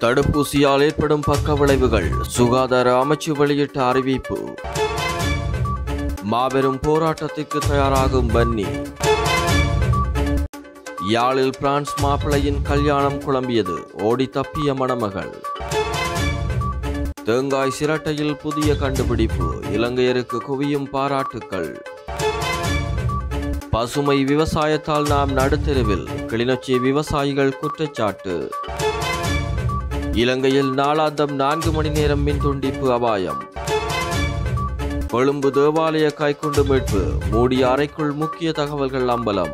தடுப்பூசியால் ஏற்படும் பக்க விளைவுகள் சுகாதார அமைச்சு வெளியிட்ட அறிவிப்பு மாபெரும் போராட்டத்திற்கு தயாராகும் பன்னி யாழில் பிரான்ஸ் மாப்பிள்ளையின் கல்யாணம் குழம்பியது ஓடி தப்பிய மணமகள் தேங்காய் சிரட்டையில் புதிய கண்டுபிடிப்பு இலங்கையருக்கு குவியும் பாராட்டுக்கள் பசுமை விவசாயத்தால் நாம் நடுத்தெருவில் கிளிநொச்சி விவசாயிகள் குற்றச்சாட்டு இலங்கையில் நாளாந்தம் நான்கு மணி நேரம் மின் துண்டிப்பு அபாயம் கொழும்பு தேவாலய கைக்குண்டு மீட்பு மூடிய அறைக்குள் முக்கிய தகவல்கள் அம்பலம்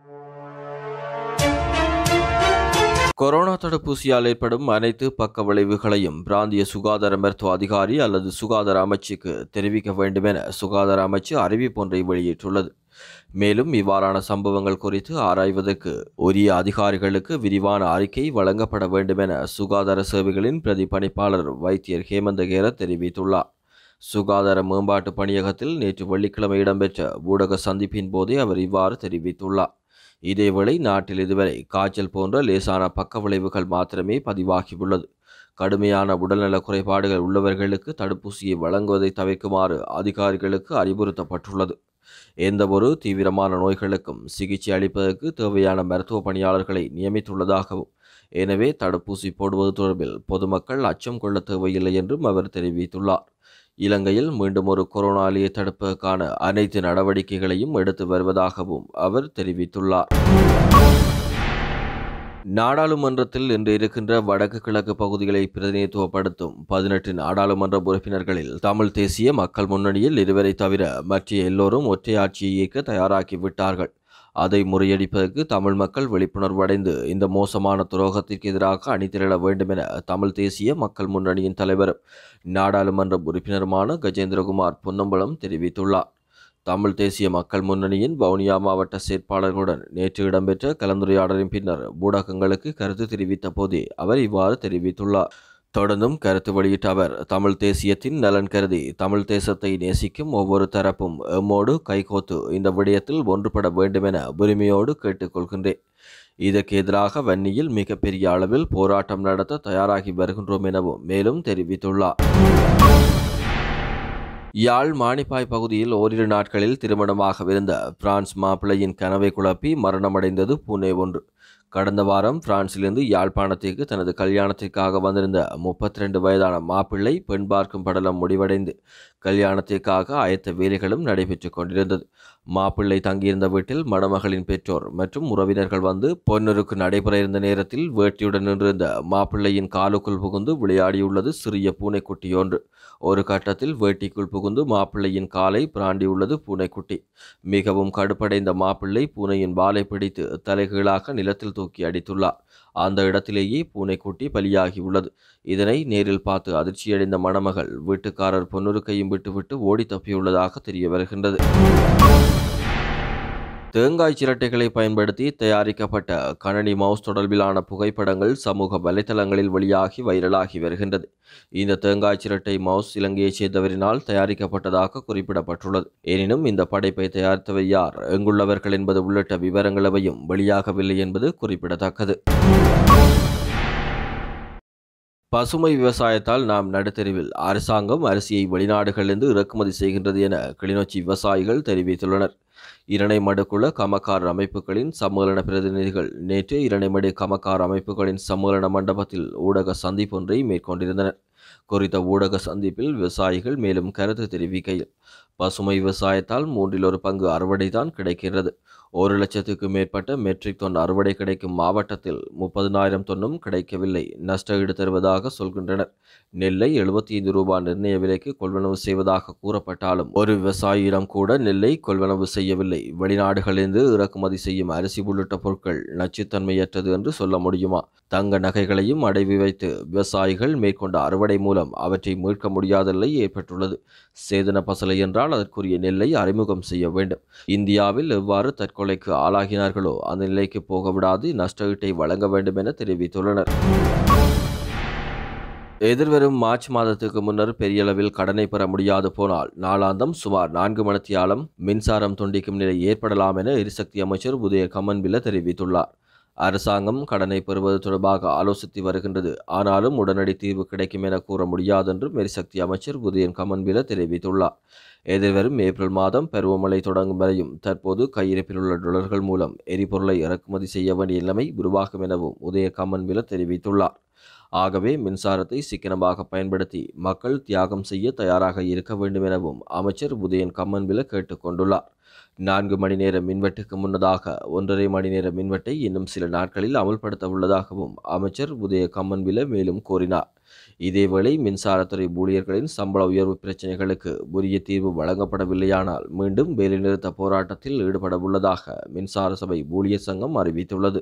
கொரோனா தடுப்பூசியால் ஏற்படும் அனைத்து பக்க விளைவுகளையும் பிராந்திய சுகாதார மருத்துவ அதிகாரி அல்லது சுகாதார அமைச்சுக்கு தெரிவிக்க வேண்டும் என சுகாதார அமைச்சு அறிவிப்பொன்றை வெளியிட்டுள்ளது மேலும் இவ்வாறான சம்பவங்கள் குறித்து ஆராய்வதற்கு உரிய அதிகாரிகளுக்கு விரிவான அறிக்கை வழங்கப்பட வேண்டும் என சுகாதார சேவைகளின் பிரதி பணிப்பாளர் வைத்தியர் ஹேமந்தகேர தெரிவித்துள்ளார் சுகாதார மேம்பாட்டு பணியகத்தில் நேற்று வெள்ளிக்கிழமை இடம்பெற்ற ஊடக சந்திப்பின் போதே அவர் இவ்வாறு தெரிவித்துள்ளார் இதேவேளை நாட்டில் இதுவரை காய்ச்சல் போன்ற லேசான பக்க விளைவுகள் மாத்திரமே பதிவாகியுள்ளது கடுமையான உடல்நல குறைபாடுகள் உள்ளவர்களுக்கு தடுப்பூசியை வழங்குவதை தவிர்க்குமாறு அதிகாரிகளுக்கு அறிவுறுத்தப்பட்டுள்ளது எந்தவொரு தீவிரமான நோய்களுக்கும் சிகிச்சை அளிப்பதற்கு தேவையான மருத்துவ பணியாளர்களை நியமித்துள்ளதாகவும் எனவே தடுப்பூசி போடுவது தொடர்பில் பொதுமக்கள் அச்சம் கொள்ள தேவையில்லை என்றும் அவர் தெரிவித்துள்ளார் இலங்கையில் மீண்டும் ஒரு கொரோனா அலையை தடுப்பதற்கான அனைத்து நடவடிக்கைகளையும் எடுத்து வருவதாகவும் அவர் தெரிவித்துள்ளார் நாடாளுமன்றத்தில் இன்று இருக்கின்ற வடக்கு கிழக்கு பகுதிகளை பிரதிநிதித்துவப்படுத்தும் பதினெட்டு நாடாளுமன்ற உறுப்பினர்களில் தமிழ் தேசிய மக்கள் முன்னணியில் இருவரை தவிர மற்ற எல்லோரும் ஒற்றை ஆட்சியை இயக்க தயாராகி விட்டார்கள் அதை முறியடிப்பதற்கு தமிழ் மக்கள் விழிப்புணர்வு அடைந்து இந்த மோசமான துரோகத்திற்கு எதிராக அணிதிரள வேண்டும் என தமிழ் தேசிய மக்கள் முன்னணியின் தலைவரும் நாடாளுமன்ற உறுப்பினருமான கஜேந்திரகுமார் பொன்னம்பலம் தெரிவித்துள்ளார் தமிழ் தேசிய மக்கள் முன்னணியின் வவுனியா மாவட்ட செயற்பாளர்களுடன் நேற்று இடம்பெற்ற கலந்துரையாடலின் பின்னர் ஊடகங்களுக்கு கருத்து தெரிவித்த போதே அவர் இவ்வாறு தெரிவித்துள்ளார் தொடர்ந்தும் கருத்து வெளியிட்ட அவர் தமிழ் தேசியத்தின் நலன் கருதி தமிழ் தேசத்தை நேசிக்கும் ஒவ்வொரு தரப்பும் எம்மோடு கைகோத்து இந்த விடயத்தில் ஒன்றுபட வேண்டும் என உரிமையோடு கேட்டுக்கொள்கின்றேன் இதற்கு எதிராக வன்னியில் மிகப்பெரிய அளவில் போராட்டம் நடத்த தயாராகி வருகின்றோம் எனவும் மேலும் தெரிவித்துள்ளார் யாழ் மானிப்பாய் பகுதியில் ஓரிரு நாட்களில் திருமணமாகவிருந்த பிரான்ஸ் மாப்பிள்ளையின் கனவை குழப்பி மரணமடைந்தது பூனே ஒன்று கடந்த வாரம் பிரான்சிலிருந்து யாழ்ப்பாணத்திற்கு தனது கல்யாணத்திற்காக வந்திருந்த முப்பத்தி ரெண்டு வயதான மாப்பிள்ளை பெண் பார்க்கும் படலம் முடிவடைந்து கல்யாணத்திற்காக ஆயத்த வேலைகளும் நடைபெற்று கொண்டிருந்தது மாப்பிள்ளை தங்கியிருந்த வீட்டில் மணமகளின் பெற்றோர் மற்றும் உறவினர்கள் வந்து பொன்னருக்கு நடைபெற இருந்த நேரத்தில் வேட்டியுடன் நின்றிருந்த மாப்பிள்ளையின் காலுக்குள் புகுந்து விளையாடியுள்ளது சிறிய பூனைக்குட்டி ஒன்று ஒரு கட்டத்தில் வேட்டிக்குள் புகுந்து மாப்பிள்ளையின் காலை பிராண்டியுள்ளது பூனைக்குட்டி மிகவும் கடுப்படைந்த மாப்பிள்ளை பூனையின் வாலை பிடித்து தலைகீழாக நிலத்தில் தூக்கி அடித்துள்ளார் அந்த இடத்திலேயே பூனைக்குட்டி பலியாகியுள்ளது இதனை நேரில் பார்த்து அதிர்ச்சியடைந்த மணமகள் வீட்டுக்காரர் பொன்னுருக்கையும் விட்டுவிட்டு ஓடி தப்பியுள்ளதாக தெரிய வருகின்றது தேங்காய் சிரட்டைகளை பயன்படுத்தி தயாரிக்கப்பட்ட கணனி மவுஸ் தொடர்பிலான புகைப்படங்கள் சமூக வலைதளங்களில் வெளியாகி வைரலாகி வருகின்றது இந்த தேங்காய் சிரட்டை மவுஸ் இலங்கையைச் சேர்ந்தவரினால் தயாரிக்கப்பட்டதாக குறிப்பிடப்பட்டுள்ளது எனினும் இந்த படைப்பை தயாரித்தவர் யார் எங்குள்ளவர்கள் என்பது உள்ளிட்ட விவரங்களவையும் வெளியாகவில்லை என்பது குறிப்பிடத்தக்கது பசுமை விவசாயத்தால் நாம் நடுத்தெருவில் அரசாங்கம் அரிசியை வெளிநாடுகளிலிருந்து இறக்குமதி செய்கின்றது என கிளிநொச்சி விவசாயிகள் தெரிவித்துள்ளனர் இரணைமடுக்குள்ள கமக்கார் அமைப்புகளின் சம்மேளன பிரதிநிதிகள் நேற்று இரணைமடு கமக்கார் அமைப்புகளின் சம்மேளன மண்டபத்தில் ஊடக சந்திப்பொன்றை மேற்கொண்டிருந்தனர் குறித்த ஊடக சந்திப்பில் விவசாயிகள் மேலும் கருத்து தெரிவிக்கையில் பசுமை விவசாயத்தால் மூன்றில் ஒரு பங்கு அறுவடை தான் கிடைக்கிறது ஒரு லட்சத்துக்கு மேற்பட்ட மெட்ரிக் தொன் அறுவடை கிடைக்கும் மாவட்டத்தில் முப்பதினாயிரம் தொன்னும் கிடைக்கவில்லை நஷ்ட ஈடு தருவதாக சொல்கின்றனர் நெல்லை எழுபத்தி ஐந்து ரூபாய் நிர்ணய விலைக்கு கொள்வனவு செய்வதாக கூறப்பட்டாலும் ஒரு விவசாயியிடம் கூட நெல்லை கொள்வனவு செய்யவில்லை வெளிநாடுகளிலிருந்து இறக்குமதி செய்யும் அரிசி உள்ளிட்ட பொருட்கள் நச்சுத்தன்மையற்றது என்று சொல்ல முடியுமா தங்க நகைகளையும் அடைவி வைத்து விவசாயிகள் மேற்கொண்ட அறுவடை மூலம் அவற்றை மீட்க முடியாத நிலை ஏற்பட்டுள்ளது சேதன பசலை என்றால் அதற்குரிய நெல்லை அறிமுகம் செய்ய வேண்டும் இந்தியாவில் எவ்வாறு தற்கொலைக்கு ஆளாகினார்களோ அந்த நிலைக்கு போக விடாது நஷ்ட ஈட்டை வழங்க வேண்டும் என தெரிவித்துள்ளனர் எதிர்வரும் மார்ச் மாதத்துக்கு முன்னர் பெரிய அளவில் கடனை பெற முடியாது போனால் நாளாந்தம் சுமார் நான்கு மணித்தியாலம் மின்சாரம் துண்டிக்கும் நிலை ஏற்படலாம் என எரிசக்தி அமைச்சர் உதய கமன்பில தெரிவித்துள்ளார் அரசாங்கம் கடனை பெறுவது தொடர்பாக ஆலோசித்து வருகின்றது ஆனாலும் உடனடி தீர்வு கிடைக்கும் என கூற முடியாது என்றும் எரிசக்தி அமைச்சர் உதயன் கமன்பில தெரிவித்துள்ளார் எதிர்வரும் ஏப்ரல் மாதம் பருவமழை தொடங்கும் வரையும் தற்போது கையிருப்பில் உள்ள டொலர்கள் மூலம் எரிபொருளை இறக்குமதி செய்ய வேண்டிய நிலைமை உருவாகும் எனவும் உதய கமன்பில தெரிவித்துள்ளார் ஆகவே மின்சாரத்தை சிக்கனமாக பயன்படுத்தி மக்கள் தியாகம் செய்ய தயாராக இருக்க வேண்டும் எனவும் அமைச்சர் உதயன் கம்மன்பில கேட்டுக்கொண்டுள்ளார் நான்கு மணி நேர மின்வெட்டுக்கு முன்னதாக ஒன்றரை மணி நேர மின்வெட்டை இன்னும் சில நாட்களில் அமல்படுத்த உள்ளதாகவும் அமைச்சர் உதய கம்மன்பில மேலும் கூறினார் இதேவேளை மின்சாரத்துறை ஊழியர்களின் சம்பள உயர்வு பிரச்சினைகளுக்கு உரிய தீர்வு வழங்கப்படவில்லையானால் மீண்டும் வேலைநிறுத்த போராட்டத்தில் ஈடுபட உள்ளதாக மின்சார சபை ஊழியர் சங்கம் அறிவித்துள்ளது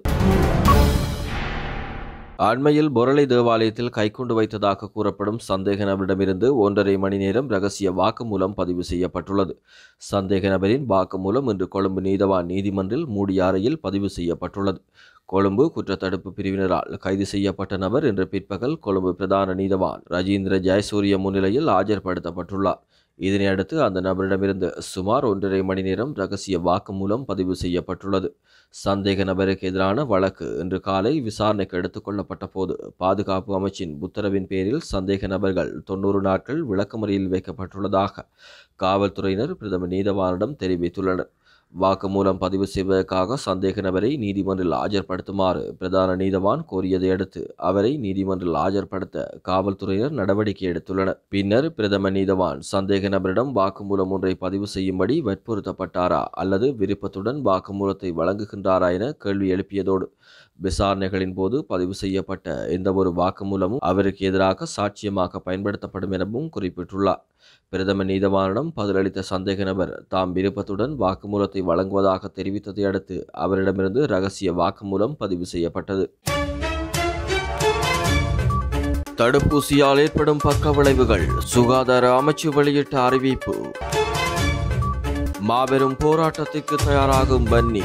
அண்மையில் பொருளை தேவாலயத்தில் கைக்கொண்டு வைத்ததாக கூறப்படும் சந்தேக நபரிடமிருந்து ஒன்றரை மணி நேரம் ரகசிய வாக்குமூலம் பதிவு செய்யப்பட்டுள்ளது சந்தேக நபரின் வாக்குமூலம் இன்று கொழும்பு நீதவான் நீதிமன்றில் மூடிய அறையில் பதிவு செய்யப்பட்டுள்ளது கொழும்பு குற்றத்தடுப்பு பிரிவினரால் கைது செய்யப்பட்ட நபர் இன்று பிற்பகல் கொழும்பு பிரதான நீதவான் ரஜீந்திர ஜெயசூரிய முன்னிலையில் ஆஜர்படுத்தப்பட்டுள்ளார் இதனையடுத்து அந்த நபரிடமிருந்து சுமார் ஒன்றரை மணி நேரம் ரகசிய வாக்குமூலம் பதிவு செய்யப்பட்டுள்ளது சந்தேக நபருக்கு எதிரான வழக்கு இன்று காலை விசாரணைக்கு எடுத்துக் கொள்ளப்பட்ட போது பாதுகாப்பு அமைச்சின் உத்தரவின் பேரில் சந்தேக நபர்கள் தொன்னூறு நாட்கள் விளக்கமறியில் வைக்கப்பட்டுள்ளதாக காவல்துறையினர் பிரதம நீதவானிடம் தெரிவித்துள்ளனர் வாக்குமூலம் பதிவு செய்வதற்காக சந்தேக நபரை நீதிமன்றில் ஆஜர்படுத்துமாறு பிரதான நீதவான் கோரியதை அடுத்து அவரை நீதிமன்றில் ஆஜர்படுத்த காவல்துறையினர் நடவடிக்கை எடுத்துள்ளனர் பின்னர் பிரதம நீதவான் சந்தேக நபரிடம் வாக்குமூலம் ஒன்றை பதிவு செய்யும்படி வற்புறுத்தப்பட்டாரா அல்லது விருப்பத்துடன் வாக்குமூலத்தை வழங்குகின்றாரா என கேள்வி எழுப்பியதோடு விசாரணைகளின் போது பதிவு செய்யப்பட்ட எந்தவொரு வாக்குமூலமும் அவருக்கு எதிராக சாட்சியமாக பயன்படுத்தப்படும் எனவும் குறிப்பிட்டுள்ளார் பிரதம நீதவானிடம் பதிலளித்த சந்தேக நபர் தாம் விருப்பத்துடன் வாக்குமூலத்தை வழங்குவதாக தெரிவித்ததை அடுத்து அவரிடமிருந்து ரகசிய வாக்குமூலம் பதிவு செய்யப்பட்டது தடுப்பூசியால் ஏற்படும் பக்க விளைவுகள் சுகாதார அமைச்சு வெளியிட்ட அறிவிப்பு மாபெரும் போராட்டத்திற்கு தயாராகும் பன்னி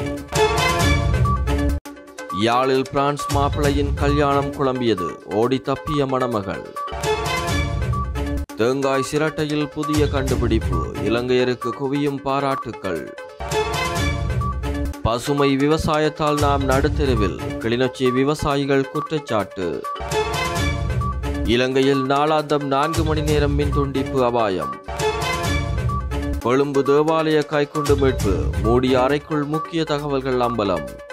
யாழில் பிரான்ஸ் மாப்பிள்ளையின் கல்யாணம் குழம்பியது ஓடி தப்பிய மணமகள் தேங்காய் சிரட்டையில் புதிய கண்டுபிடிப்பு இலங்கையருக்கு குவியும் பாராட்டுக்கள் பசுமை விவசாயத்தால் நாம் நடுத்தெருவில் கிளிநொச்சி விவசாயிகள் குற்றச்சாட்டு இலங்கையில் நாளாந்தம் நான்கு மணி நேரம் மின் துண்டிப்பு அபாயம் கொழும்பு தேவாலய கைக்குண்டு மீட்பு மூடிய அறைக்குள் முக்கிய தகவல்கள் அம்பலம்